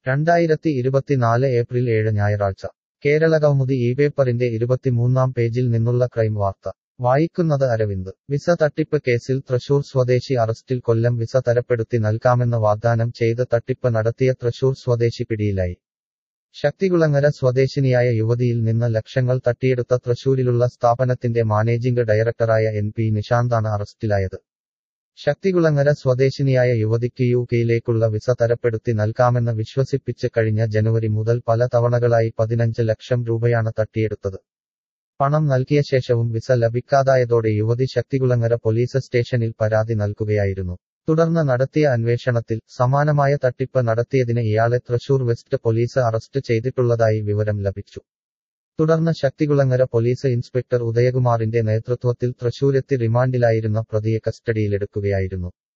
രണ്ടായിരത്തി ഇരുപത്തിനാല് ഏപ്രിൽ ഏഴ് ഞായറാഴ്ച കേരളകൗമുദി ഈ പേപ്പറിന്റെ ഇരുപത്തിമൂന്നാം പേജിൽ നിന്നുള്ള ക്രൈം വാർത്ത വായിക്കുന്നത് അരവിന്ദ് വിസ തട്ടിപ്പ് കേസിൽ തൃശൂർ സ്വദേശി അറസ്റ്റിൽ കൊല്ലം വിസ തരപ്പെടുത്തി നൽകാമെന്ന് വാഗ്ദാനം ചെയ്ത് തട്ടിപ്പ് നടത്തിയ തൃശൂർ സ്വദേശി പിടിയിലായി ശക്തികുളങ്ങര സ്വദേശിനിയായ യുവതിയിൽ നിന്ന് ലക്ഷങ്ങൾ തട്ടിയെടുത്ത തൃശൂരിലുള്ള സ്ഥാപനത്തിന്റെ മാനേജിംഗ് ഡയറക്ടറായ എൻ പി നിശാന്താണ് അറസ്റ്റിലായത് ശക്തികുളങ്ങര സ്വദേശിനിയായ യുവതിക്ക് യു കെയിലേക്കുള്ള വിസ തരപ്പെടുത്തി നൽകാമെന്ന് വിശ്വസിപ്പിച്ച് കഴിഞ്ഞ ജനുവരി മുതൽ പല തവണകളായി പതിനഞ്ച് ലക്ഷം രൂപയാണ് തട്ടിയെടുത്തത് പണം നൽകിയ ശേഷവും വിസ ലഭിക്കാതായതോടെ യുവതി ശക്തികുളങ്ങര പോലീസ് സ്റ്റേഷനിൽ പരാതി നൽകുകയായിരുന്നു തുടർന്ന് നടത്തിയ അന്വേഷണത്തിൽ സമാനമായ തട്ടിപ്പ് നടത്തിയതിന് ഇയാളെ തൃശൂർ വെസ്റ്റ് പോലീസ് അറസ്റ്റ് ചെയ്തിട്ടുള്ളതായി വിവരം ലഭിച്ചു തുടർന്ന് ശക്തികുളങ്ങര പോലീസ് ഇൻസ്പെക്ടർ ഉദയകുമാറിന്റെ നേതൃത്വത്തിൽ തൃശൂരെത്തി റിമാൻഡിലായിരുന്ന പ്രതിയെ കസ്റ്റഡിയിലെടുക്കുകയായിരുന്നു